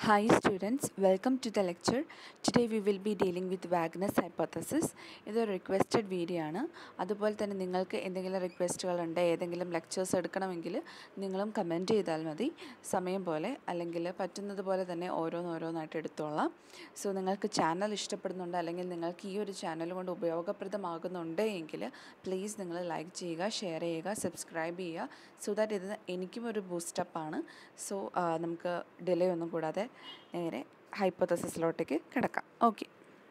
Hi students, welcome to the lecture. Today we will be dealing with Wagner's hypothesis. ഇതൊരു requested video ആണ് അതുപോലെ തന്നെ നിങ്ങൾക്ക് എന്തെങ്കിലും റിക്വസ്റ്റുകളുണ്ട് ഏതെങ്കിലും ലെക്ചേഴ്സ് എടുക്കണമെങ്കിൽ നിങ്ങളും കമൻറ്റ് ചെയ്താൽ മതി സമയം പോലെ അല്ലെങ്കിൽ പറ്റുന്നത് പോലെ തന്നെ ഓരോന്നോരോന്നായിട്ട് എടുത്തോളാം സോ നിങ്ങൾക്ക് ചാനൽ ഇഷ്ടപ്പെടുന്നുണ്ട് അല്ലെങ്കിൽ നിങ്ങൾക്ക് ഈ ഒരു ചാനൽ കൊണ്ട് ഉപയോഗപ്രദമാകുന്നുണ്ട് എങ്കിൽ പ്ലീസ് നിങ്ങൾ ലൈക്ക് ചെയ്യുക ഷെയർ ചെയ്യുക സബ്സ്ക്രൈബ് ചെയ്യുക സോ ദാറ്റ് ഇത് എനിക്കും ഒരു ബൂസ്റ്റപ്പാണ് സോ നമുക്ക് ഡിലേ ഒന്നും കൂടാതെ നേരെ ഹൈപ്പോത്തസിസിലോട്ടേക്ക് കിടക്കാം okay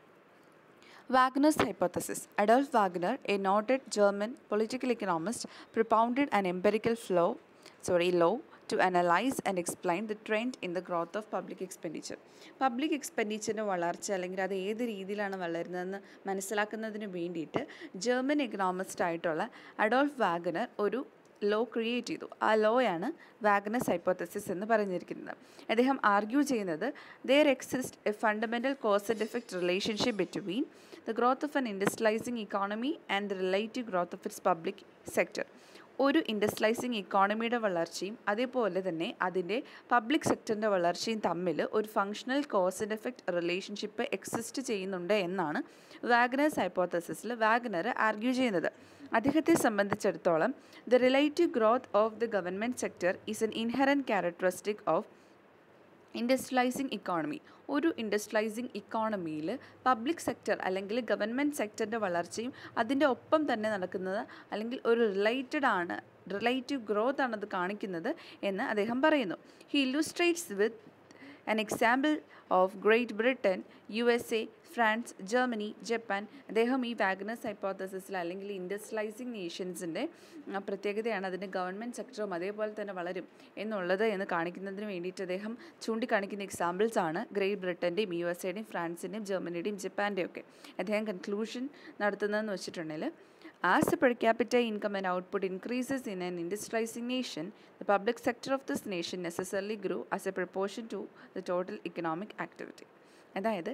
Wagner's hypothesis. Adolf Wagner, a noted German political economist, propounded an empirical flow, sorry, law to analyze and explain the trend in the growth of public expenditure. Public എക്സ്പെൻഡിച്ചറിൻ്റെ വളർച്ച അല്ലെങ്കിൽ അത് ഏത് രീതിയിലാണ് വളരുന്നതെന്ന് മനസ്സിലാക്കുന്നതിന് വേണ്ടിയിട്ട് ജർമ്മൻ എക്കണോമിസ്റ്റ് ആയിട്ടുള്ള അഡോൾഫ് വാഗനർ ഒരു ലോ ക്രിയേറ്റ് ചെയ്തു ആ ലോയാണ് വാഗ്നസ് ഹൈപ്പോത്തസിസ് എന്ന് പറഞ്ഞിരിക്കുന്നത് അദ്ദേഹം ആർഗ്യൂ ചെയ്യുന്നത് there exist a fundamental cause and effect relationship between the growth of an industrialising economy and the relative growth of its public sector ഒരു industrialising ഇക്കോണമിയുടെ വളർച്ചയും അതേപോലെ തന്നെ അതിൻ്റെ പബ്ലിക് സെക്ടറിൻ്റെ വളർച്ചയും തമ്മിൽ ഒരു functional cause and effect relationship exist ചെയ്യുന്നുണ്ട് എന്നാണ് വാഗ്നേഴ്സ് ഹൈപ്പോത്തസിസിൽ വാഗ്നർ ആർഗ്യൂ ചെയ്യുന്നത് അദ്ദേഹത്തെ സംബന്ധിച്ചിടത്തോളം the relative growth of the government sector is an inherent characteristic of industrialising economy ഒരു ഇൻഡസ്ട്രലൈസിങ് ഇക്കോണമിയിൽ പബ്ലിക് സെക്ടർ അല്ലെങ്കിൽ ഗവൺമെൻറ് സെക്ടറിൻ്റെ വളർച്ചയും അതിൻ്റെ ഒപ്പം തന്നെ നടക്കുന്നത് അല്ലെങ്കിൽ ഒരു റിലേറ്റഡ് ആണ് റിലേറ്റീവ് ഗ്രോത്ത് ആണ് അത് കാണിക്കുന്നത് എന്ന് അദ്ദേഹം പറയുന്നു he illustrates with an example of Great Britain U S A France Germany Japan അദ്ദേഹം ഈ വാഗ്നസ് ഹൈപ്പോത്തസിസിൽ അല്ലെങ്കിൽ ഇൻഡസ്ട്രലൈസിങ് നേഷൻസിൻ്റെ പ്രത്യേകതയാണ് അതിൻ്റെ ഗവൺമെൻറ് സെക്ടറും അതേപോലെ തന്നെ വളരും എന്നുള്ളത് എന്ന് കാണിക്കുന്നതിന് വേണ്ടിയിട്ട് അദ്ദേഹം ചൂണ്ടിക്കാണിക്കുന്ന എക്സാമ്പിൾസ് ആണ് ഗ്രേറ്റ് ബ്രിട്ടൻ്റെയും യു എസ് എയുടെയും ഫ്രാൻസിൻ്റെയും ജർമ്മനിയുടെയും ജപ്പാൻ്റെയും ഒക്കെ അദ്ദേഹം കൺക്ലൂഷൻ നടത്തുന്നതെന്ന് വെച്ചിട്ടുണ്ടെങ്കിൽ As the per capita income and output increases in an industrializing nation, the public sector of this nation necessarily grew as a proportion to the total economic activity. അതായത്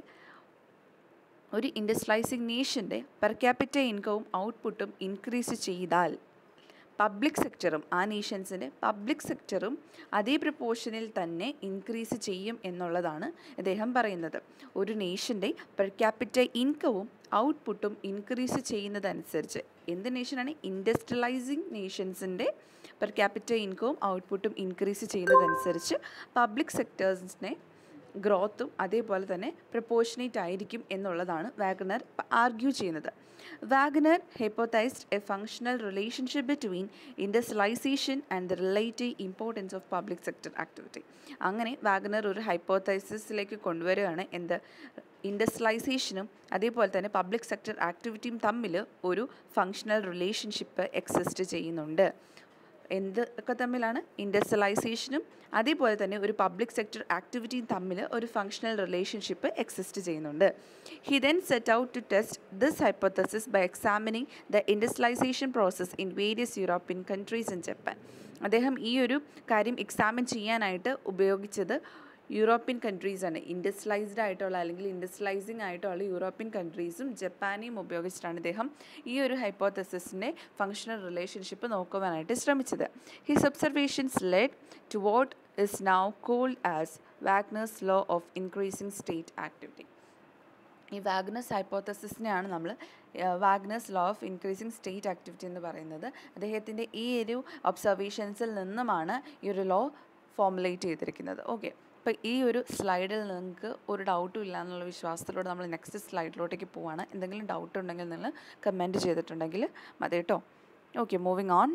ഒരു ഇൻഡസ്ട്രലൈസിങ് നേഷൻ്റെ per capita ഇൻകവും ഔട്ട്പുട്ടും increase ചെയ്താൽ public സെക്ടറും ആ നേഷൻസിൻ്റെ public സെക്ടറും അതേ പ്രപ്പോർഷനിൽ തന്നെ increase ചെയ്യും എന്നുള്ളതാണ് അദ്ദേഹം പറയുന്നത് ഒരു നേഷൻ്റെ പെർ ക്യാപിറ്റ ഇൻകവും ഔട്ട്പുട്ടും ഇൻക്രീസ് ചെയ്യുന്നതനുസരിച്ച് എന്ത് നേഷനാണ് ഇൻഡസ്ട്രലൈസിങ് നേഷൻസിൻ്റെ പെർ ക്യാപിറ്റ ഇൻകവും ഔട്ട്പുട്ടും ഇൻക്രീസ് ചെയ്യുന്നതനുസരിച്ച് പബ്ലിക് സെക്ടേഴ്സിനെ ഗ്രോത്തും അതേപോലെ തന്നെ പ്രപ്പോർഷനേറ്റ് ആയിരിക്കും എന്നുള്ളതാണ് വാഗനർ ആർഗ്യൂ ചെയ്യുന്നത് Wagner hypothesised a functional relationship between industrialisation and the relative importance of public sector activity അങ്ങനെ വാഗനർ ഒരു ഹൈപ്പോത്തൈസിസിലേക്ക് കൊണ്ടുവരികയാണ് എന്ത് ഇൻഡസ്ട്രലൈസേഷനും അതേപോലെ തന്നെ പബ്ലിക് സെക്ടർ ആക്ടിവിറ്റിയും തമ്മിൽ ഒരു ഫങ്ഷണൽ റിലേഷൻഷിപ്പ് എക്സിസ്റ്റ് ചെയ്യുന്നുണ്ട് എന്ത് ഒക്കെ തമ്മിലാണ് ഇൻഡസ്ട്രലൈസേഷനും അതേപോലെ തന്നെ ഒരു പബ്ലിക് സെക്ടർ ആക്ടിവിറ്റിയും തമ്മിൽ ഒരു ഫങ്ഷണൽ റിലേഷൻഷിപ്പ് എക്സിസ്റ്റ് ചെയ്യുന്നുണ്ട് he then set out to test this hypothesis by examining the industrialisation process in various European countries in Japan അദ്ദേഹം ഈ ഒരു കാര്യം എക്സാമിൻ ചെയ്യാനായിട്ട് ഉപയോഗിച്ചത് യൂറോപ്യൻ കൺട്രീസാണ് ഇൻഡസ്ട്രലൈസ്ഡ് ആയിട്ടുള്ള അല്ലെങ്കിൽ ഇൻഡസ്ട്രലൈസിങ് ആയിട്ടുള്ള യൂറോപ്യൻ കൺട്രീസും ജപ്പാനെയും ഉപയോഗിച്ചിട്ടാണ് ഇദ്ദേഹം ഈ ഒരു ഹൈപ്പോത്തസിസിൻ്റെ ഫങ്ഷണൽ റിലേഷൻഷിപ്പ് നോക്കുവാനായിട്ട് ശ്രമിച്ചത് his observations led to what is now called as Wagner's law of increasing state activity ഈ വാഗ്നസ് ഹൈപ്പോത്തസിസിനെയാണ് നമ്മൾ Wagner's law of increasing state activity എന്ന് പറയുന്നത് അദ്ദേഹത്തിൻ്റെ ഈ ഒരു ഒബ്സർവേഷൻസിൽ നിന്നുമാണ് ഈ ഒരു ലോ ഫോമുലേറ്റ് ചെയ്തിരിക്കുന്നത് ഓക്കെ അപ്പോൾ ഈ ഒരു സ്ലൈഡിൽ നിങ്ങൾക്ക് ഒരു ഡൗട്ടും ഇല്ല എന്നുള്ള വിശ്വാസത്തിലൂടെ നമ്മൾ നെക്സ്റ്റ് സ്ലൈഡിലോട്ടേക്ക് പോവാണ് എന്തെങ്കിലും ഡൗട്ട് ഉണ്ടെങ്കിൽ നിങ്ങൾ കമൻറ്റ് ചെയ്തിട്ടുണ്ടെങ്കിൽ മതി കേട്ടോ okay moving on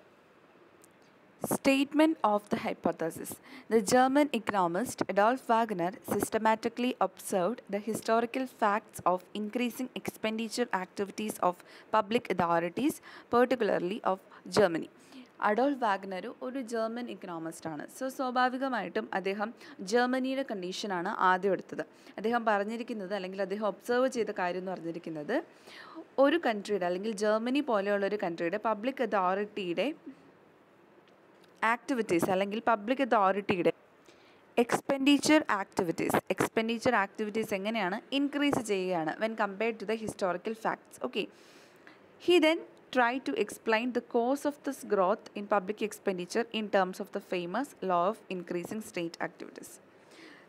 Statement of the hypothesis. The German economist Adolf Wagner systematically observed the historical facts of increasing expenditure activities of public authorities, particularly of Germany. Adolf Wagner ഒരു German economist ആണ് so സ്വാഭാവികമായിട്ടും അദ്ദേഹം ജർമ്മനിയുടെ കണ്ടീഷനാണ് ആദ്യം എടുത്തത് അദ്ദേഹം പറഞ്ഞിരിക്കുന്നത് അല്ലെങ്കിൽ അദ്ദേഹം ഒബ്സർവ് ചെയ്ത കാര്യം എന്ന് പറഞ്ഞിരിക്കുന്നത് ഒരു കൺട്രിയുടെ അല്ലെങ്കിൽ ജർമ്മനി പോലെയുള്ള ഒരു കൺട്രിയുടെ പബ്ലിക് അതോറിറ്റിയുടെ ആക്ടിവിറ്റീസ് അല്ലെങ്കിൽ പബ്ലിക് അതോറിറ്റിയുടെ എക്സ്പെൻഡിച്ചർ ആക്ടിവിറ്റീസ് എക്സ്പെൻഡിച്ചർ ആക്ടിവിറ്റീസ് എങ്ങനെയാണ് ഇൻക്രീസ് ചെയ്യുകയാണ് when compared to the historical facts okay he then try to explain the cause of this growth in public expenditure in terms of the famous law of increasing state activities.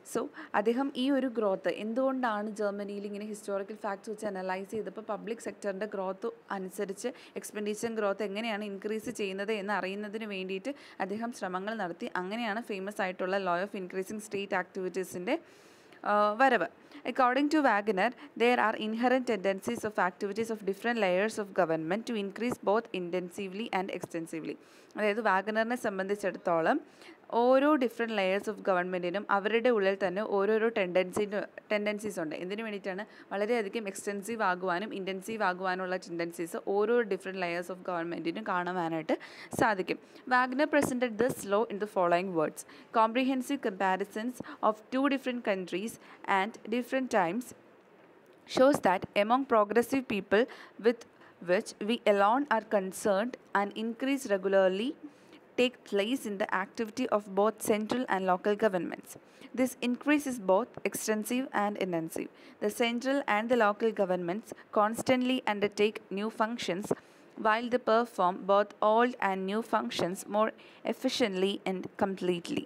So അദ്ദേഹം ഈ ഒരു growth എന്തുകൊണ്ടാണ് ജർമ്മനിയിൽ ഇങ്ങനെ historical facts വെച്ച് analyse ചെയ്തപ്പോൾ public സെക്ടറിൻ്റെ growth അനുസരിച്ച് എക്സ്പെൻഡിച്ചർ ഗ്രോത്ത് എങ്ങനെയാണ് ഇൻക്രീസ് ചെയ്യുന്നത് എന്ന് അറിയുന്നതിന് വേണ്ടിയിട്ട് അദ്ദേഹം ശ്രമങ്ങൾ നടത്തി അങ്ങനെയാണ് ഫേമസ് ആയിട്ടുള്ള ലോ ഓഫ് ഇൻക്രീസിങ് സ്റ്റേറ്റ് ആക്ടിവിറ്റീസിൻ്റെ വരവ് according to Wagner there are inherent tendencies of activities of different layers of government to increase both intensively and extensively അതായത് വാഗനറിനെ സംബന്ധിച്ചിടത്തോളം ഓരോ ഡിഫറെൻറ്റ് ലെയേഴ്സ് ഓഫ് ഗവൺമെൻറ്റിനും അവരുടെ ഉള്ളിൽ തന്നെ ഓരോരോ ടെൻഡൻസി ടെൻഡൻസീസ് ഉണ്ട് എന്തിനു വേണ്ടിയിട്ടാണ് വളരെയധികം എക്സ്റ്റെൻസീവ് ആകുവാനും ഇൻറ്റൻസീവ് ആകുവാനുള്ള ടെൻഡൻസീസ് ഓരോ ഡിഫറെൻറ്റ് ലെയേഴ്സ് ഓഫ് ഗവൺമെൻറ്റിനും കാണുവാനായിട്ട് സാധിക്കും Wagner presented this law in the following words comprehensive comparisons of two different countries and different times shows that among progressive people with which we alone are concerned an increase regularly take place in the activity of both central and local governments. This increase is both extensive and intensive. The central and the local governments constantly undertake new functions while they perform both old and new functions more efficiently and completely.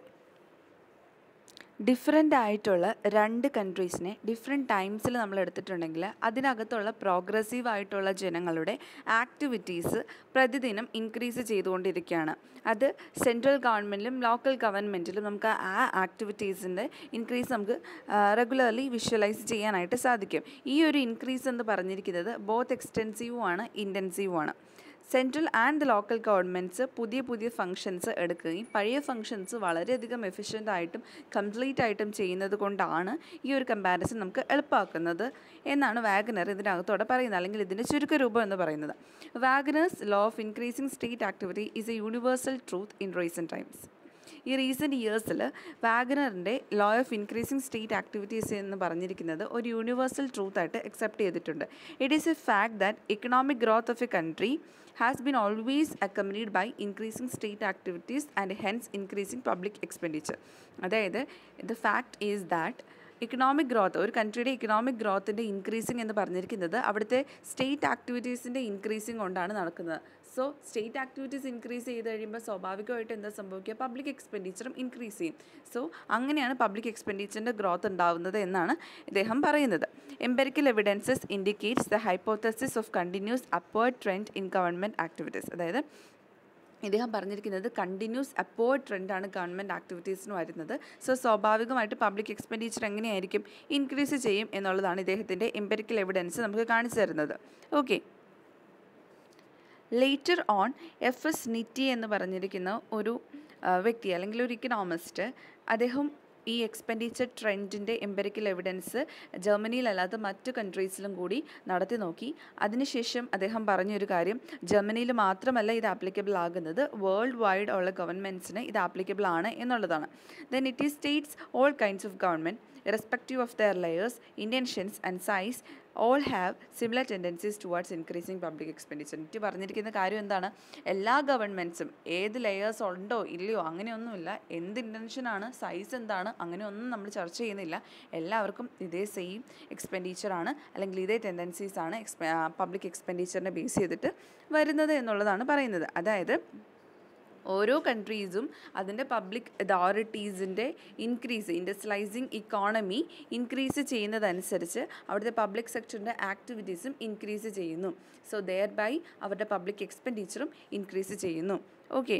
Different ആയിട്ടുള്ള രണ്ട് കൺട്രീസിനെ different ടൈംസിൽ നമ്മൾ എടുത്തിട്ടുണ്ടെങ്കിൽ അതിനകത്തുള്ള progressive ആയിട്ടുള്ള ജനങ്ങളുടെ activities പ്രതിദിനം increase ചെയ്തുകൊണ്ടിരിക്കുകയാണ് അത് സെൻട്രൽ ഗവൺമെൻറ്റിലും ലോക്കൽ ഗവൺമെൻറ്റിലും നമുക്ക് ആ ആക്ടിവിറ്റീസിൻ്റെ ഇൻക്രീസ് നമുക്ക് റെഗുലർലി വിഷ്വലൈസ് ചെയ്യാനായിട്ട് സാധിക്കും ഈ ഒരു ഇൻക്രീസ് എന്ന് പറഞ്ഞിരിക്കുന്നത് ബോത്ത് എക്സ്റ്റെൻസീവും ആണ് ഇൻറ്റൻസീവും ആണ് സെൻട്രൽ ആൻഡ് ലോക്കൽ ഗവൺമെൻറ്റ്സ് പുതിയ പുതിയ ഫങ്ഷൻസ് എടുക്കുകയും പഴയ ഫങ്ഷൻസ് വളരെയധികം എഫിഷ്യൻ്റ് ആയിട്ടും കംപ്ലീറ്റ് ആയിട്ടും ചെയ്യുന്നത് കൊണ്ടാണ് ഈ ഒരു കമ്പാരിസൺ നമുക്ക് എളുപ്പമാക്കുന്നത് എന്നാണ് വാഗനർ ഇതിനകത്തോടെ പറയുന്നത് അല്ലെങ്കിൽ ഇതിൻ്റെ ചുരുക്കരൂപം എന്ന് പറയുന്നത് Wagner's law of increasing state activity is a universal truth in recent times ഈ റീസെൻറ്റ് ഇയേഴ്സിൽ വാഗനറിൻ്റെ law of increasing state activities എന്ന് പറഞ്ഞിരിക്കുന്നത് ഒരു യൂണിവേഴ്സൽ ട്രൂത്ത് ആയിട്ട് അക്സെപ്റ്റ് ചെയ്തിട്ടുണ്ട് it is a fact that economic growth of a country has been always accompanied by increasing state activities and hence increasing public expenditure അതായത് the fact is that economic growth ഒരു കൺട്രിയുടെ economic ഗ്രോത്തിൻ്റെ increasing എന്ന് പറഞ്ഞിരിക്കുന്നത് അവിടുത്തെ state ആക്ടിവിറ്റീസിൻ്റെ increasing കൊണ്ടാണ് നടക്കുന്നത് so state activities increase ചെയ്ത് കഴിയുമ്പോൾ സ്വാഭാവികമായിട്ട് എന്താ സംഭവിക്കുക പബ്ലിക് എക്സ്പെൻഡിച്ചറും ഇൻക്രീസ് ചെയ്യും സോ അങ്ങനെയാണ് പബ്ലിക് എക്സ്പെൻഡിച്ചറിൻ്റെ ഗ്രോത്ത് ഉണ്ടാവുന്നത് എന്നാണ് ഇദ്ദേഹം പറയുന്നത് empirical evidences indicates the hypothesis of continuous upward trend in government activities അതായത് ഇദ്ദേഹം പറഞ്ഞിരിക്കുന്നത് കണ്ടിന്യൂസ് അപ്പോർഡ് ട്രെൻഡാണ് ഗവൺമെൻറ് ആക്ടിവിറ്റീസിന് വരുന്നത് സോ സ്വാഭാവികമായിട്ട് പബ്ലിക് എക്സ്പെൻഡിച്ചർ എങ്ങനെയായിരിക്കും ഇൻക്രീസ് ചെയ്യും എന്നുള്ളതാണ് ഇദ്ദേഹത്തിൻ്റെ എംപെരിക്കൽ എവിഡൻസ് നമുക്ക് കാണിച്ചു തരുന്നത് okay later on F S Nitti എന്ന് പറഞ്ഞിരിക്കുന്ന ഒരു വ്യക്തി അല്ലെങ്കിൽ ഒരു ഇക്കണോമിസ്റ്റ് അദ്ദേഹം ഈ എക്സ്പെൻഡിച്ചർ ട്രെൻഡിൻ്റെ എംപെരിക്കൽ എവിഡൻസ് ജർമ്മനിയിലല്ലാത്ത മറ്റു കൺട്രീസിലും കൂടി നടത്തി നോക്കി അതിനുശേഷം അദ്ദേഹം പറഞ്ഞൊരു കാര്യം ജർമ്മനിയിൽ മാത്രമല്ല ഇത് ആപ്ലിക്കബിൾ ആകുന്നത് വേൾഡ് വൈഡ് ഉള്ള ഗവൺമെൻറ്റ്സിന് ഇത് ആപ്ലിക്കബിൾ ആണ് എന്നുള്ളതാണ് then it is states all kinds of government irrespective of their layers, intentions and size, all have similar tendencies towards increasing public expenditure. എനിക്ക് പറഞ്ഞിരിക്കുന്ന കാര്യം എന്താണ് എല്ലാ ഗവൺമെൻറ്റ്സും ഏത് ലെയേഴ്സ് ഉണ്ടോ ഇല്ലയോ അങ്ങനെയൊന്നുമില്ല എന്ത് ഇൻറ്റൻഷനാണ് സൈസ് എന്താണ് അങ്ങനെയൊന്നും നമ്മൾ ചർച്ച ചെയ്യുന്നില്ല എല്ലാവർക്കും ഇതേ സെയിം എക്സ്പെൻഡിച്ചറാണ് അല്ലെങ്കിൽ ഇതേ ടെൻഡൻസീസ് ആണ് എക്സ്പെ പബ്ലിക് എക്സ്പെൻഡിച്ചറിനെ ബേസ് ചെയ്തിട്ട് വരുന്നത് എന്നുള്ളതാണ് പറയുന്നത് അതായത് ഓരോ കൺട്രീസും അതിൻ്റെ പബ്ലിക് അതോറിറ്റീസിൻ്റെ ഇൻക്രീസ് ഇൻഡസ്ട്രലൈസിങ് ഇക്കോണമി ഇൻക്രീസ് ചെയ്യുന്നതനുസരിച്ച് അവിടുത്തെ പബ്ലിക് സെക്ടറിൻ്റെ ആക്ടിവിറ്റീസും ഇൻക്രീസ് ചെയ്യുന്നു സോ ദെയർ ബൈ അവരുടെ പബ്ലിക് എക്സ്പെൻഡിച്ചറും ഇൻക്രീസ് ചെയ്യുന്നു okay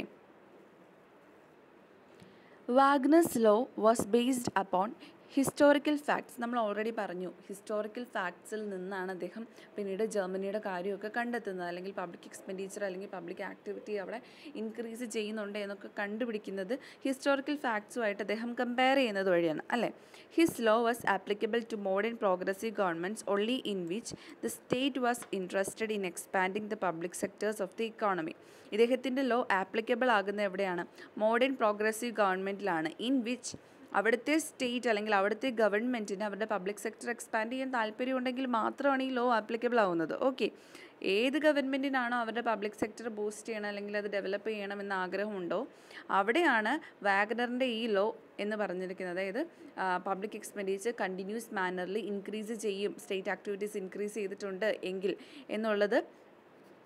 Wagner's law was based upon historical facts നമ്മൾ ഓൾറെഡി പറഞ്ഞു ഹിസ്റ്റോറിക്കൽ ഫാക്ട്സിൽ നിന്നാണ് അദ്ദേഹം പിന്നീട് ജർമ്മനിയുടെ കാര്യമൊക്കെ കണ്ടെത്തുന്നത് അല്ലെങ്കിൽ പബ്ലിക് എക്സ്പെൻഡിച്ചർ അല്ലെങ്കിൽ പബ്ലിക് ആക്ടിവിറ്റി അവിടെ ഇൻക്രീസ് ചെയ്യുന്നുണ്ട് എന്നൊക്കെ കണ്ടുപിടിക്കുന്നത് ഹിസ്റ്റോറിക്കൽ ഫാക്ട്സുമായിട്ട് അദ്ദേഹം കമ്പയർ ചെയ്യുന്നത് വഴിയാണ് അല്ലേ his law was applicable to modern progressive governments only in which the state was interested in expanding the public sectors of the economy ഇദ്ദേഹത്തിൻ്റെ ലോ ആപ്ലിക്കബിൾ ആകുന്നത് എവിടെയാണ് മോഡേൺ പ്രോഗ്രസീവ് ഗവൺമെൻറ്റിലാണ് ഇൻ വിച്ച് അവിടുത്തെ state അല്ലെങ്കിൽ അവിടുത്തെ ഗവൺമെൻറ്റിന് അവരുടെ പബ്ലിക് സെക്ടർ എക്സ്പാൻഡ് ചെയ്യാൻ താല്പര്യമുണ്ടെങ്കിൽ മാത്രമാണ് ഈ ലോ ആപ്ലിക്കബിൾ ആവുന്നത് ഓക്കെ ഏത് ഗവൺമെൻറ്റിനാണോ അവരുടെ പബ്ലിക് സെക്ടർ ബൂസ്റ്റ് ചെയ്യണം അല്ലെങ്കിൽ അത് ഡെവലപ്പ് ചെയ്യണം എന്ന ആഗ്രഹമുണ്ടോ അവിടെയാണ് വാഗനറിൻ്റെ ഈ ലോ എന്ന് പറഞ്ഞിരിക്കുന്നത് അതായത് പബ്ലിക് എക്സ്പെൻഡിച്ചർ കണ്ടിന്യൂസ് മാനറിൽ ഇൻക്രീസ് ചെയ്യും സ്റ്റേറ്റ് ആക്ടിവിറ്റീസ് ഇൻക്രീസ് ചെയ്തിട്ടുണ്ട് എങ്കിൽ എന്നുള്ളത്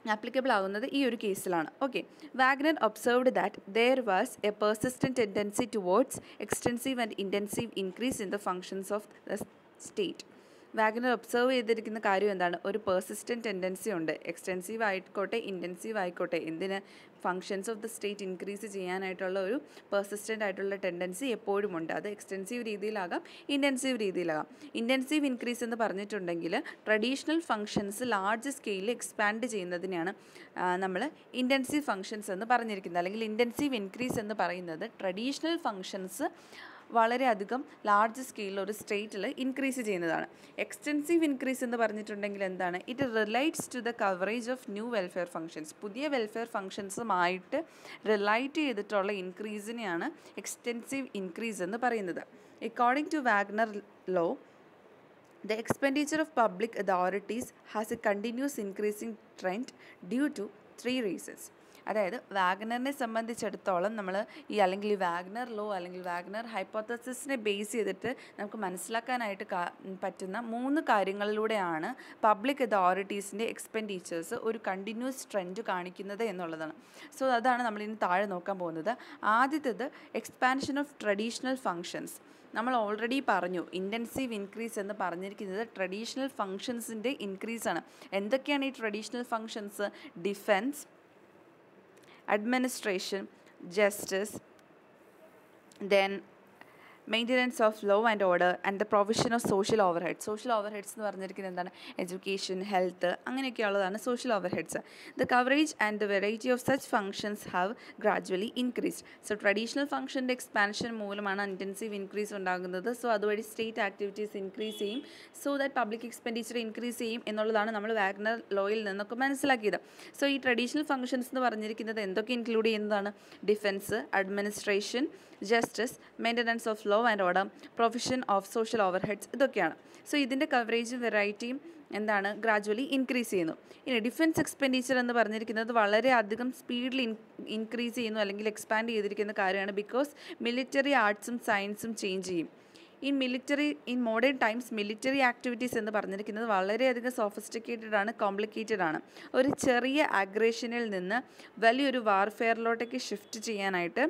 ആപ്ലിക്കബിൾ ആകുന്നത് ഈ ഒരു കേസിലാണ് okay Wagner observed that there was a persistent tendency towards extensive and intensive increase in the functions of the state Wagner observe ചെയ്തിരിക്കുന്ന കാര്യം എന്താണ് ഒരു പെർസിസ്റ്റൻറ്റ് ടെൻഡൻസി ഉണ്ട് എക്സ്റ്റെൻസീവ് ആയിക്കോട്ടെ ഇൻറ്റൻസീവ് ആയിക്കോട്ടെ എന്തിന് functions of the state increase ചെയ്യാനായിട്ടുള്ള ഒരു പെർസിസ്റ്റൻ്റ് ആയിട്ടുള്ള ടെൻഡൻസി എപ്പോഴും ഉണ്ട് അത് എക്സ്റ്റെൻസീവ് രീതിയിലാകാം ഇൻറ്റൻസീവ് രീതിയിലാകാം ഇൻറ്റൻസീവ് ഇൻക്രീസ് എന്ന് പറഞ്ഞിട്ടുണ്ടെങ്കിൽ ട്രഡീഷണൽ ഫങ്ഷൻസ് ലാർജ് സ്കെയിലിൽ എക്സ്പാൻഡ് ചെയ്യുന്നതിനെയാണ് നമ്മൾ ഇൻറ്റൻസീവ് ഫങ്ഷൻസ് എന്ന് പറഞ്ഞിരിക്കുന്നത് അല്ലെങ്കിൽ ഇൻറ്റൻസീവ് ഇൻക്രീസ് എന്ന് പറയുന്നത് ട്രഡീഷണൽ ഫങ്ഷൻസ് വളരെയധികം ലാർജ് സ്കെയിലിൽ ഒരു സ്റ്റേറ്റിൽ ഇൻക്രീസ് ചെയ്യുന്നതാണ് എക്സ്റ്റെൻസീവ് ഇൻക്രീസ് എന്ന് പറഞ്ഞിട്ടുണ്ടെങ്കിൽ എന്താണ് it relates to the coverage of new welfare functions പുതിയ വെൽഫെയർ ഫങ്ഷൻസുമായിട്ട് റിലൈറ്റ് ചെയ്തിട്ടുള്ള ഇൻക്രീസിനെയാണ് എക്സ്റ്റെൻസീവ് ഇൻക്രീസ് എന്ന് പറയുന്നത് according to Wagner law The expenditure of public authorities has a continuous increasing trend due to three reasons. അതായത് വാഗ്നറിനെ സംബന്ധിച്ചിടത്തോളം നമ്മൾ ഈ അല്ലെങ്കിൽ ഈ വാഗ്നർ ലോ അല്ലെങ്കിൽ വാഗ്നർ ഹൈപ്പോത്തസിസിനെ ബേസ് ചെയ്തിട്ട് നമുക്ക് മനസ്സിലാക്കാനായിട്ട് പറ്റുന്ന മൂന്ന് കാര്യങ്ങളിലൂടെയാണ് പബ്ലിക് അതോറിറ്റീസിൻ്റെ എക്സ്പെൻഡിച്ചേഴ്സ് ഒരു കണ്ടിന്യൂസ് ട്രെൻഡ് കാണിക്കുന്നത് എന്നുള്ളതാണ് സോ അതാണ് നമ്മളിനി താഴെ നോക്കാൻ പോകുന്നത് ആദ്യത്തേത് എക്സ്പാൻഷൻ ഓഫ് ട്രഡീഷണൽ ഫങ്ഷൻസ് നമ്മൾ ഓൾറെഡി പറഞ്ഞു ഇൻറ്റൻസീവ് ഇൻക്രീസ് എന്ന് പറഞ്ഞിരിക്കുന്നത് ട്രഡീഷണൽ ഫങ്ഷൻസിൻ്റെ ഇൻക്രീസ് ആണ് എന്തൊക്കെയാണ് ഈ traditional functions defence administration, justice, then maintenance of law and order and the provision of social overheads social overheads എന്ന് പറഞ്ഞിരിക്കുന്നത് എന്താണ് എഡ്യൂക്കേഷൻ ഹെൽത്ത് അങ്ങനെയൊക്കെയുള്ളതാണ് social overheads the coverage and the variety of such functions have gradually increased so traditional ഫംഗ്ഷൻ്റെ expansion മൂലമാണ് intensive increase ഉണ്ടാകുന്നത് so അതുവഴി state activities increase ചെയ്യും so that public expenditure increase ചെയ്യും എന്നുള്ളതാണ് നമ്മൾ വാഗ്നർ ലോയിൽ നിന്നൊക്കെ മനസ്സിലാക്കിയത് സോ ഈ ട്രഡീഷണൽ ഫംഗ്ഷൻസ് എന്ന് പറഞ്ഞിരിക്കുന്നത് എന്തൊക്കെ ഇൻക്ലൂഡ് ചെയ്യുന്നതാണ് defence administration justice maintenance of law and order provision of social overheads ഇതൊക്കെയാണ് സോ ഇതിൻ്റെ കവറേജും വെറൈറ്റിയും എന്താണ് ഗ്രാജുവലി ഇൻക്രീസ് ചെയ്യുന്നു ഇനി ഡിഫൻസ് എക്സ്പെൻഡിച്ചർ എന്ന് പറഞ്ഞിരിക്കുന്നത് വളരെ അധികം സ്പീഡിൽ ഇൻ ഇൻക്രീസ് ചെയ്യുന്നു അല്ലെങ്കിൽ എക്സ്പാൻഡ് ചെയ്തിരിക്കുന്ന കാര്യമാണ് ബിക്കോസ് മിലിറ്ററി ആർട്സും സയൻസും ചേഞ്ച് ചെയ്യും in military in modern times military activities എന്ന് പറഞ്ഞിരിക്കുന്നത് വളരെയധികം സോഫിസ്റ്റിക്കേറ്റഡ് ആണ് കോംപ്ലിക്കേറ്റഡ് ആണ് ഒരു ചെറിയ അഗ്രേഷനിൽ നിന്ന് വലിയൊരു വാർഫെയറിലോട്ടേക്ക് ഷിഫ്റ്റ് ചെയ്യാനായിട്ട്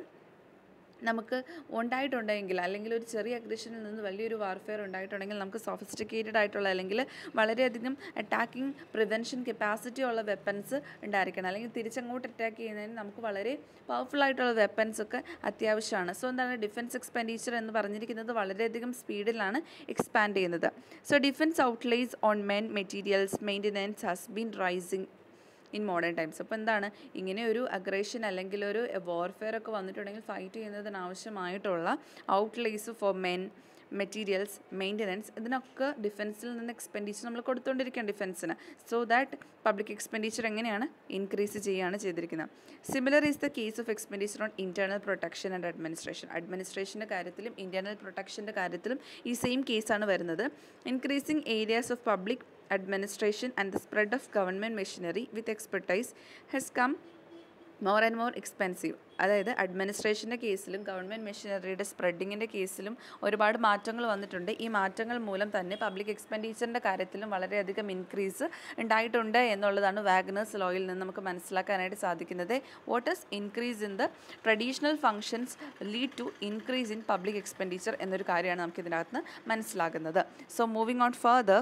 നമുക്ക് ഉണ്ടായിട്ടുണ്ടെങ്കിൽ അല്ലെങ്കിൽ ഒരു ചെറിയ അഗ്രഷനിൽ നിന്ന് വലിയൊരു വാർഫെയർ ഉണ്ടായിട്ടുണ്ടെങ്കിൽ നമുക്ക് സോഫിസ്റ്റിക്കേറ്റഡ് ആയിട്ടുള്ള അല്ലെങ്കിൽ വളരെയധികം അറ്റാക്കിംഗ് പ്രിവെൻഷൻ കപ്പാസിറ്റി ഉള്ള വെപ്പൺസ് ഉണ്ടായിരിക്കണം അല്ലെങ്കിൽ തിരിച്ചങ്ങോട്ട് അറ്റാക്ക് ചെയ്യുന്നതിന് നമുക്ക് വളരെ പവർഫുൾ ആയിട്ടുള്ള വെപ്പൺസ് ഒക്കെ അത്യാവശ്യമാണ് സോ എന്താണ് ഡിഫൻസ് എക്സ്പെൻഡിച്ചർ എന്ന് പറഞ്ഞിരിക്കുന്നത് വളരെയധികം സ്പീഡിലാണ് എക്സ്പാൻഡ് ചെയ്യുന്നത് so defence outlays on men materials maintenance has been rising in modern times അപ്പോൾ എന്താണ് ഇങ്ങനെ ഒരു അഗ്രേഷൻ അല്ലെങ്കിൽ ഒരു വാർഫെയർ ഒക്കെ വന്നിട്ടുണ്ടെങ്കിൽ ഫൈറ്റ് ചെയ്യുന്നതിന് ആവശ്യമായിട്ടുള്ള outlays for men materials maintenance ഇതിനൊക്കെ ഡിഫൻസിൽ നിന്ന് എക്സ്പെൻഡിച്ചർ നമ്മൾ കൊടുത്തുകൊണ്ടിരിക്കുകയാണ് ഡിഫൻസിന് സോ ദാറ്റ് പബ്ലിക് എക്സ്പെൻഡിച്ചർ എങ്ങനെയാണ് ഇൻക്രീസ് ചെയ്യുകയാണ് ചെയ്തിരിക്കുന്നത് similar is the case of expenditure on internal protection and administration അഡ്മിനിസ്ട്രേഷൻ്റെ കാര്യത്തിലും ഇൻറ്റേർണൽ പ്രൊട്ടക്ഷൻ്റെ കാര്യത്തിലും ഈ സെയിം കേസാണ് വരുന്നത് increasing areas of public administration and the spread of government machinery with expertise has come more and more expensive അതായത് അഡ്മിനിസ്ട്രേഷൻ്റെ കേസിലും ഗവൺമെൻറ് മെഷീനറിയുടെ സ്പ്രെഡിങ്ങിൻ്റെ കേസിലും ഒരുപാട് മാറ്റങ്ങൾ വന്നിട്ടുണ്ട് ഈ മാറ്റങ്ങൾ മൂലം തന്നെ പബ്ലിക് എക്സ്പെൻഡിച്ചറിൻ്റെ കാര്യത്തിലും വളരെയധികം ഇൻക്രീസ് ഉണ്ടായിട്ടുണ്ട് എന്നുള്ളതാണ് വാഗ്നേഴ്സ് ലോയിൽ നിന്ന് നമുക്ക് മനസ്സിലാക്കാനായിട്ട് സാധിക്കുന്നത് what is increase in the traditional functions lead to increase in public expenditure എന്നൊരു കാര്യമാണ് നമുക്ക് ഇതിനകത്ത് മനസ്സിലാകുന്നത് so moving on further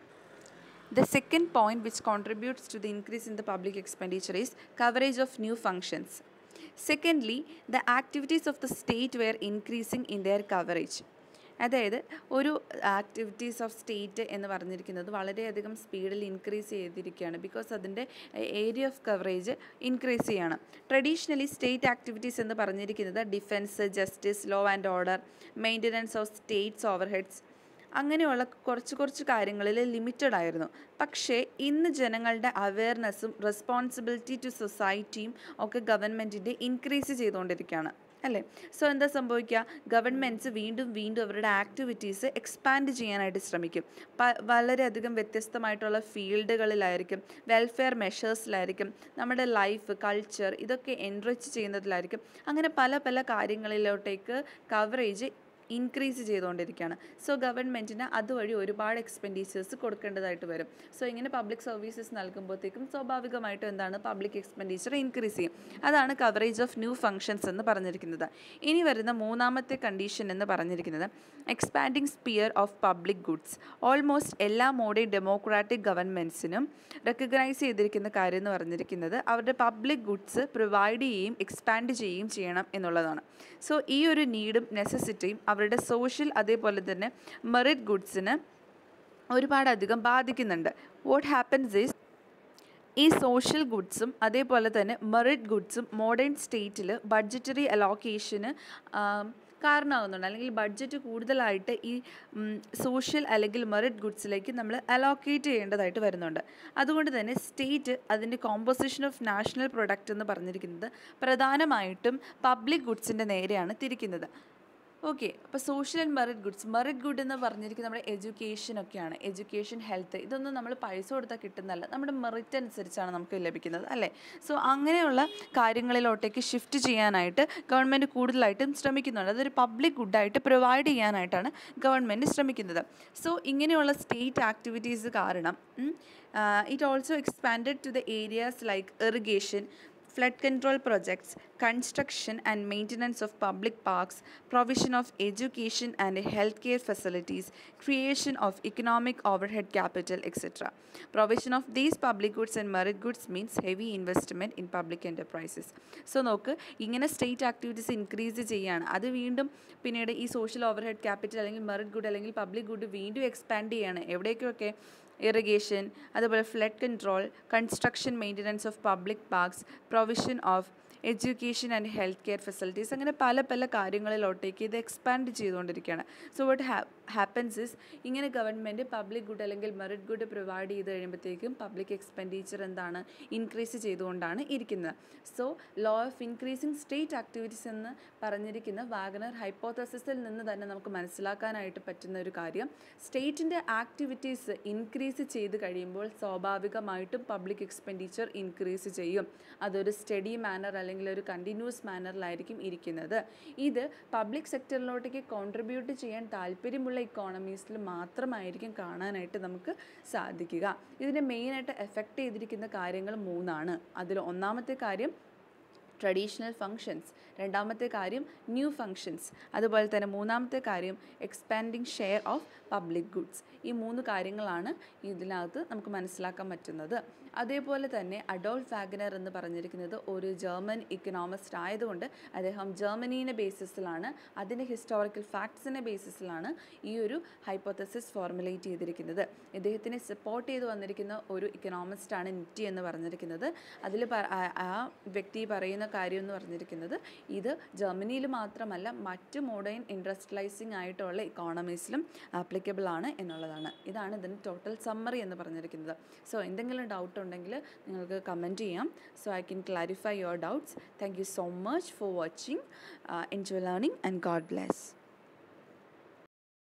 The second point which contributes to the increase in the public expenditure is coverage of new functions. Secondly, the activities of the state were increasing in their coverage. അതായത് ഒരു activities of state എന്ന് പറഞ്ഞിരിക്കുന്നത് വളരെയധികം സ്പീഡിൽ increase ചെയ്തിരിക്കുകയാണ് because അതിൻ്റെ area of coverage increase ചെയ്യാണ് traditionally state activities എന്ന് പറഞ്ഞിരിക്കുന്നത് defence justice law and order maintenance of states overheads അങ്ങനെയുള്ള കുറച്ച് കുറച്ച് കാര്യങ്ങളിൽ ലിമിറ്റഡ് ആയിരുന്നു പക്ഷേ ഇന്ന് ജനങ്ങളുടെ അവയർനെസ്സും റെസ്പോൺസിബിലിറ്റി ടു സൊസൈറ്റിയും ഒക്കെ ഗവൺമെൻറ്റിൻ്റെ ഇൻക്രീസ് ചെയ്തുകൊണ്ടിരിക്കുകയാണ് അല്ലേ സോ എന്താ സംഭവിക്കുക ഗവൺമെൻറ്റ്സ് വീണ്ടും വീണ്ടും അവരുടെ ആക്ടിവിറ്റീസ് എക്സ്പാൻഡ് ചെയ്യാനായിട്ട് ശ്രമിക്കും പ വളരെയധികം വ്യത്യസ്തമായിട്ടുള്ള ഫീൽഡുകളിലായിരിക്കും വെൽഫെയർ മെഷേഴ്സിലായിരിക്കും നമ്മുടെ ലൈഫ് കൾച്ചർ ഇതൊക്കെ എൻറിച്ച് ചെയ്യുന്നതിലായിരിക്കും അങ്ങനെ പല പല കാര്യങ്ങളിലോട്ടേക്ക് കവറേജ് ഇൻക്രീസ് ചെയ്തുകൊണ്ടിരിക്കുകയാണ് സോ ഗവൺമെൻറ്റിന് അതുവഴി ഒരുപാട് എക്സ്പെൻഡിച്ചേഴ്സ് കൊടുക്കേണ്ടതായിട്ട് വരും സോ ഇങ്ങനെ പബ്ലിക് സർവീസസ് നൽകുമ്പോഴത്തേക്കും സ്വാഭാവികമായിട്ടും എന്താണ് പബ്ലിക് എക്സ്പെൻഡിച്ചർ ഇൻക്രീസ് ചെയ്യും അതാണ് കവറേജ് ഓഫ് ന്യൂ ഫങ്ഷൻസ് എന്ന് പറഞ്ഞിരിക്കുന്നത് ഇനി വരുന്ന മൂന്നാമത്തെ കണ്ടീഷൻ എന്ന് പറഞ്ഞിരിക്കുന്നത് expanding sphere of public goods almost എല്ലാ മോഡേൺ ഡെമോക്രാറ്റിക് ഗവൺമെൻറ്റ്സിനും റെക്കഗ്നൈസ് ചെയ്തിരിക്കുന്ന കാര്യം എന്ന് പറഞ്ഞിരിക്കുന്നത് അവരുടെ പബ്ലിക് ഗുഡ്സ് പ്രൊവൈഡ് ചെയ്യുകയും എക്സ്പാൻഡ് ചെയ്യുകയും ചെയ്യണം എന്നുള്ളതാണ് സോ ഈ ഒരു നീഡും നെസസിറ്റിയും അവരുടെ സോഷ്യൽ അതേപോലെ തന്നെ മെറിറ്റ് ഗുഡ്സിന് ഒരുപാടധികം ബാധിക്കുന്നുണ്ട് വാട്ട് ഹാപ്പൻസ് ഈസ് ഈ സോഷ്യൽ ഗുഡ്സും അതേപോലെ തന്നെ മെറിറ്റ് ഗുഡ്സും മോഡേൺ സ്റ്റേറ്റിൽ ബഡ്ജറ്ററി അലോക്കേഷന് കാരണമാകുന്നുണ്ട് അല്ലെങ്കിൽ ബഡ്ജറ്റ് കൂടുതലായിട്ട് ഈ സോഷ്യൽ അല്ലെങ്കിൽ മെറിറ്റ് ഗുഡ്സിലേക്ക് നമ്മൾ അലോക്കേറ്റ് ചെയ്യേണ്ടതായിട്ട് വരുന്നുണ്ട് അതുകൊണ്ട് തന്നെ സ്റ്റേറ്റ് അതിൻ്റെ കോമ്പോസിഷൻ ഓഫ് നാഷണൽ പ്രൊഡക്റ്റ് എന്ന് പറഞ്ഞിരിക്കുന്നത് പ്രധാനമായിട്ടും പബ്ലിക് ഗുഡ്സിൻ്റെ നേരെയാണ് തിരിക്കുന്നത് ഓക്കെ അപ്പോൾ social and merit goods merit good എന്ന് പറഞ്ഞിരിക്കുന്നത് നമ്മുടെ എഡ്യൂക്കേഷൻ ഒക്കെയാണ് എഡ്യൂക്കേഷൻ ഹെൽത്ത് ഇതൊന്നും നമ്മൾ പൈസ കൊടുത്താൽ കിട്ടുന്നതല്ല നമ്മുടെ മെറിറ്റ് അനുസരിച്ചാണ് നമുക്ക് ലഭിക്കുന്നത് അല്ലേ സോ അങ്ങനെയുള്ള കാര്യങ്ങളിലോട്ടേക്ക് ഷിഫ്റ്റ് ചെയ്യാനായിട്ട് ഗവൺമെൻറ് കൂടുതലായിട്ടും ശ്രമിക്കുന്നുണ്ട് അതൊരു പബ്ലിക് ഗുഡായിട്ട് പ്രൊവൈഡ് ചെയ്യാനായിട്ടാണ് ഗവൺമെൻറ് ശ്രമിക്കുന്നത് സോ ഇങ്ങനെയുള്ള സ്റ്റേറ്റ് ആക്ടിവിറ്റീസ് കാരണം it also expanded to the areas like irrigation flood control projects, construction and maintenance of public parks, provision of education and healthcare facilities, creation of economic overhead capital, etc. Provision of these public goods and merit goods means heavy investment in public enterprises. So നോക്ക് ഇങ്ങനെ state activities increase ചെയ്യുകയാണ് അത് വീണ്ടും പിന്നീട് ഈ social overhead capital അല്ലെങ്കിൽ merit good അല്ലെങ്കിൽ public good വീണ്ടും എക്സ്പാൻഡ് ചെയ്യുകയാണ് എവിടേക്കൊക്കെ ഇറിഗേഷൻ അതുപോലെ flood control construction maintenance of public parks provision of education and health care facilities അങ്ങനെ പല പല കാര്യങ്ങളിലോട്ടേക്ക് ഇത് എക്സ്പാൻഡ് ചെയ്തുകൊണ്ടിരിക്കുകയാണ് സോ വട്ട് ഹാപ്പൻസ് ഇസ് ഇങ്ങനെ ഗവൺമെൻറ് പബ്ലിക് ഗുഡ് അല്ലെങ്കിൽ മെറിറ്റ് ഗുഡ് പ്രൊവൈഡ് ചെയ്ത് കഴിയുമ്പോഴത്തേക്കും പബ്ലിക് എക്സ്പെൻഡിച്ചർ എന്താണ് ഇൻക്രീസ് ചെയ്തുകൊണ്ടാണ് ഇരിക്കുന്നത് so law of increasing state activities എന്ന് പറഞ്ഞിരിക്കുന്ന വാഗനർ ഹൈപ്പോത്തസിസിൽ നിന്ന് തന്നെ നമുക്ക് മനസ്സിലാക്കാനായിട്ട് പറ്റുന്ന ഒരു കാര്യം സ്റ്റേറ്റിൻ്റെ ആക്ടിവിറ്റീസ് ഇൻക്രീസ് ചെയ്ത് കഴിയുമ്പോൾ സ്വാഭാവികമായിട്ടും പബ്ലിക് എക്സ്പെൻഡിച്ചർ ഇൻക്രീസ് ചെയ്യും അതൊരു സ്റ്റഡി മാനർ അല്ലെങ്കിൽ ഒരു കണ്ടിന്യൂസ് മാനറിലായിരിക്കും ഇരിക്കുന്നത് ഇത് പബ്ലിക് സെക്ടറിലോട്ടേക്ക് കോൺട്രിബ്യൂട്ട് ചെയ്യാൻ താല്പര്യമുള്ള ഇക്കോണമീസിൽ മാത്രമായിരിക്കും കാണാനായിട്ട് നമുക്ക് സാധിക്കുക ഇതിനെ മെയിനായിട്ട് എഫക്റ്റ് ചെയ്തിരിക്കുന്ന കാര്യങ്ങൾ മൂന്നാണ് അതിൽ ഒന്നാമത്തെ കാര്യം ട്രഡീഷണൽ ഫങ്ഷൻസ് രണ്ടാമത്തെ കാര്യം ന്യൂ ഫങ്ഷൻസ് അതുപോലെ തന്നെ മൂന്നാമത്തെ കാര്യം expanding share of public goods ഈ മൂന്ന് കാര്യങ്ങളാണ് ഇതിനകത്ത് നമുക്ക് മനസ്സിലാക്കാൻ പറ്റുന്നത് അതേപോലെ തന്നെ അഡോൾഫ് വാഗനർ എന്ന് പറഞ്ഞിരിക്കുന്നത് ഒരു ജർമ്മൻ ഇക്കണോമിസ്റ്റ് ആയതുകൊണ്ട് അദ്ദേഹം ജർമ്മനീനെ ബേസിസിലാണ് അതിൻ്റെ ഹിസ്റ്റോറിക്കൽ ഫാക്ട്സിനെ ബേസിസിലാണ് ഈ ഒരു ഹൈപ്പോത്തസിസ് ഫോർമുലേറ്റ് ചെയ്തിരിക്കുന്നത് ഇദ്ദേഹത്തിനെ സപ്പോർട്ട് ചെയ്ത് വന്നിരിക്കുന്ന ഒരു ഇക്കണോമിസ്റ്റാണ് നിറ്റി എന്ന് പറഞ്ഞിരിക്കുന്നത് അതിൽ ആ വ്യക്തി പറയുന്ന കാര്യം എന്ന് പറഞ്ഞിരിക്കുന്നത് ഇത് ജർമ്മനിയിൽ മാത്രമല്ല മറ്റ് മോഡേൺ ഇൻഡസ്ട്രിയലൈസിങ് ആയിട്ടുള്ള ഇക്കോണമീസിലും ആപ്ലിക്കബിൾ ആണ് എന്നുള്ളതാണ് ഇതാണ് ഇതിന് ടോട്ടൽ സമ്മറി എന്ന് പറഞ്ഞിരിക്കുന്നത് സോ എന്തെങ്കിലും ഡൗട്ട് ഉണ്ടെങ്കിൽ നിങ്ങൾക്ക് കമൻറ്റ് ചെയ്യാം so I can clarify your doubts thank you so much for watching enjoy learning and God bless